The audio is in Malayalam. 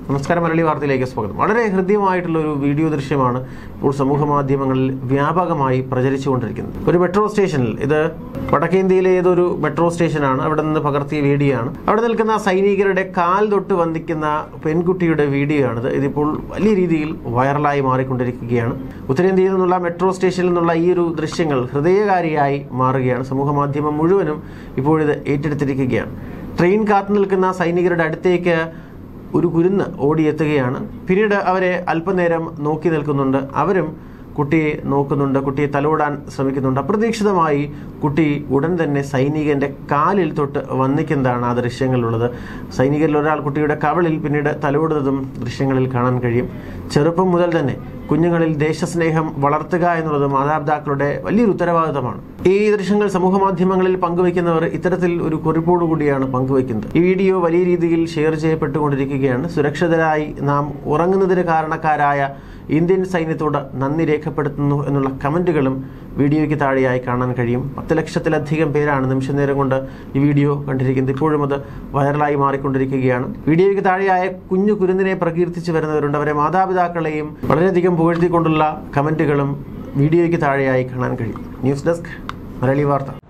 നമസ്കാരം മലയാളി വാർത്തയിലേക്ക് സ്വാഗതം വളരെ ഹൃദ്യമായിട്ടുള്ള ഒരു വീഡിയോ ദൃശ്യമാണ് ഇപ്പോൾ സമൂഹ മാധ്യമങ്ങളിൽ വ്യാപകമായി പ്രചരിച്ചുകൊണ്ടിരിക്കുന്നത് ഒരു മെട്രോ സ്റ്റേഷനിൽ ഇത് വടക്കേന്ത്യയിലെ ഏതൊരു മെട്രോ സ്റ്റേഷനാണ് അവിടെ നിന്ന് പകർത്തിയ വീഡിയോ ആണ് അവിടെ നിൽക്കുന്ന സൈനികരുടെ കാൽ തൊട്ട് വന്ദിക്കുന്ന പെൺകുട്ടിയുടെ വീഡിയോ ആണിത് ഇതിപ്പോൾ വലിയ രീതിയിൽ വൈറലായി മാറിക്കൊണ്ടിരിക്കുകയാണ് ഉത്തരേന്ത്യയിൽ നിന്നുള്ള മെട്രോ സ്റ്റേഷനിൽ നിന്നുള്ള ഈ ഒരു ദൃശ്യങ്ങൾ ഹൃദയകാരിയായി മാറുകയാണ് സമൂഹ മാധ്യമം മുഴുവനും ഇപ്പോഴിത് ഏറ്റെടുത്തിരിക്കുകയാണ് ട്രെയിൻ കാത്തു നിൽക്കുന്ന സൈനികരുടെ അടുത്തേക്ക് ഒരു കുരുന്ന് ഓടിയെത്തുകയാണ് പിന്നീട് അവരെ അല്പനേരം നോക്കി നിൽക്കുന്നുണ്ട് അവരും കുട്ടിയെ നോക്കുന്നുണ്ട് കുട്ടിയെ തലോടാൻ ശ്രമിക്കുന്നുണ്ട് അപ്രതീക്ഷിതമായി കുട്ടി ഉടൻ തന്നെ സൈനികന്റെ കാലിൽ തൊട്ട് വന്നിക്കുന്നതാണ് ആ ദൃശ്യങ്ങളിലുള്ളത് സൈനികരിൽ ഒരാൾ കുട്ടിയുടെ കവളിൽ പിന്നീട് തലോടുന്നതും ദൃശ്യങ്ങളിൽ കാണാൻ കഴിയും ചെറുപ്പം മുതൽ തന്നെ കുഞ്ഞുങ്ങളിൽ ദേശസ്നേഹം വളർത്തുക എന്നുള്ളത് മാതാപിതാക്കളുടെ വലിയൊരു ഉത്തരവാദിത്തമാണ് ഈ ദൃശ്യങ്ങൾ സമൂഹ മാധ്യമങ്ങളിൽ പങ്കുവയ്ക്കുന്നവർ ഇത്തരത്തിൽ ഒരു കുറിപ്പോടു കൂടിയാണ് പങ്കുവയ്ക്കുന്നത് ഈ വീഡിയോ വലിയ രീതിയിൽ ഷെയർ ചെയ്യപ്പെട്ടുകൊണ്ടിരിക്കുകയാണ് സുരക്ഷിതരായി നാം ഉറങ്ങുന്നതിന് കാരണക്കാരായ ഇന്ത്യൻ സൈന്യത്തോട് നന്ദി രേഖപ്പെടുത്തുന്നു എന്നുള്ള കമന്റുകളും വീഡിയോയ്ക്ക് താഴെയായി കാണാൻ കഴിയും പത്ത് ലക്ഷത്തിലധികം പേരാണ് നിമിഷനേരം കൊണ്ട് ഈ വീഡിയോ കണ്ടിരിക്കുന്നത് ഇപ്പോഴും അത് വൈറലായി മാറിക്കൊണ്ടിരിക്കുകയാണ് വീഡിയോയ്ക്ക് താഴെയായ കുഞ്ഞു കുരുന്നിനെ പ്രകീർത്തിച്ച് വരുന്നവരുണ്ട് അവരെ മാതാപിതാക്കളെയും വളരെയധികം പുകഴ്ത്തിക്കൊണ്ടുള്ള കമന്റുകളും വീഡിയോയ്ക്ക് താഴെയായി കാണാൻ കഴിയും ന്യൂസ് ഡെസ്ക് മലയാളി വാർത്ത